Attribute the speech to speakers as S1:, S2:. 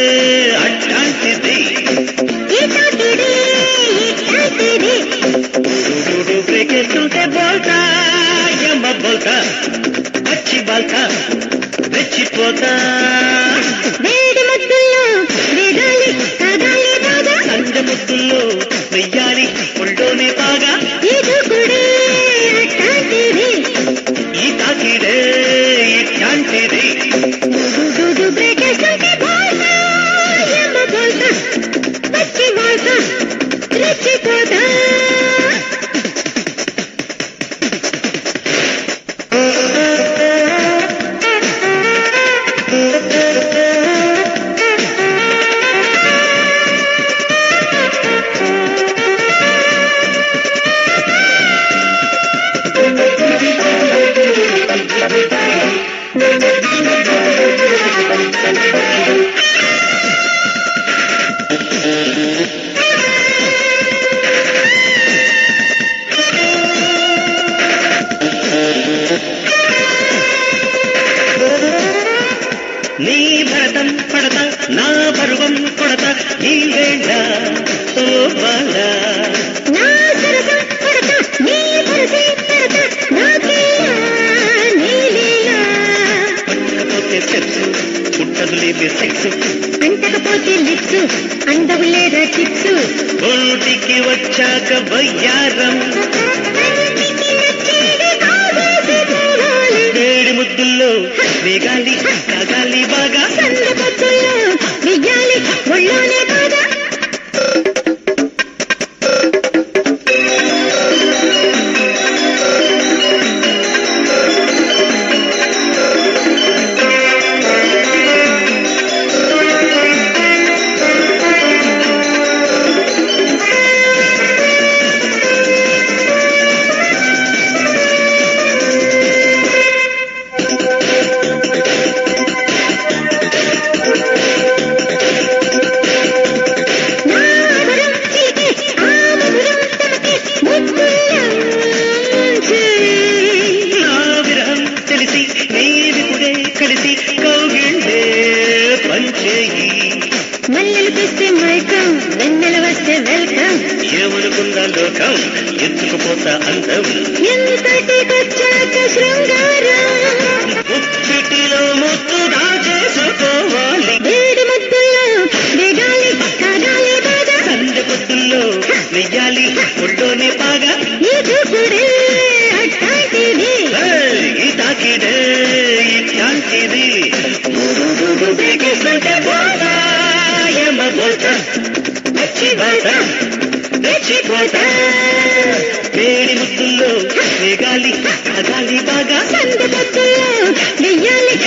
S1: అట్లాంటిది
S2: ఈ తాకిడి ఇట్లాంటిది
S1: చూడు బ్రేకేస్తుంటే బోల్తా యమ్మ బోల్తా పచ్చి బాల్తా రెచ్చిపోతా
S2: వేడి ముద్దుల్లో వేగాలి కాగాలి బాగా
S1: సంజ ముద్దుల్లో వెయ్యాలి ఒళ్ళోనే బాగా
S2: ఈ దూకుడే అట్లాంటిది
S1: ఈ తాకిడే ఇట్లాంటిది
S2: దుడు బ్రేకేస్తుంటే బోల్తా యమ్మ బోల్తా పచ్చి వాల్తా రెచ్చిపోతా
S1: నీ భరతం పడత నా పర్వం కొడత నీ వేళ ఓ బాల
S2: నా సరసం పడతా నీ పరసే పడతా నాకేలా నీలేలా
S1: పట్టకపోతే స్టెప్స్ పుట్టదులేపే సెక్స్
S2: అంటకపోతే లిప్స్ అందవు లేదా చిప్స్
S1: ఒంటికి వచ్చాక వయ్యారం వేడి ముద్దుల్లో వేగాలి కాగాలి బాగా
S2: వెయ్యాలి ఒళ్ళోనే కాదా నా ఆదరం చీకే ఆ మధురం తమకే ముద్దుల్లోంచి.
S1: నా విరహం తెలిసి నీవిపుడే కలిసి కౌగిళ్ళే పంచేయి
S2: మల్లెలు తెస్తే మైకం వెన్నెల వస్తే వెల్కమ్
S1: ఏమనుకున్న లోకం ఎత్తుకుపోతా అందం
S2: ఎంతటికొచ్చాక శృంగారం
S1: ముచ్చిటిలో ముత్తు దాచేసుకోవాలి
S2: వేడి ముద్దుల్లో వేగాలి కాగాలి బాగా
S1: సంజ పొద్దుల్లో వెయ్యాలి ఒళ్ళోనే బాగా
S2: ఈ దూకుడే అట్లాంటిది
S1: ఏయ్, ఈ తాకిడే ఇట్లాంటిది బ్రేకేస్తుంటే పోతా ఏమ పోతా వచ్చి పోతా రెచ్చిపోతా వేడి ముద్దుల్లో వేగాలి కాగాలి బాగా
S2: సంద పొద్దుల్లో వెయ్యాలి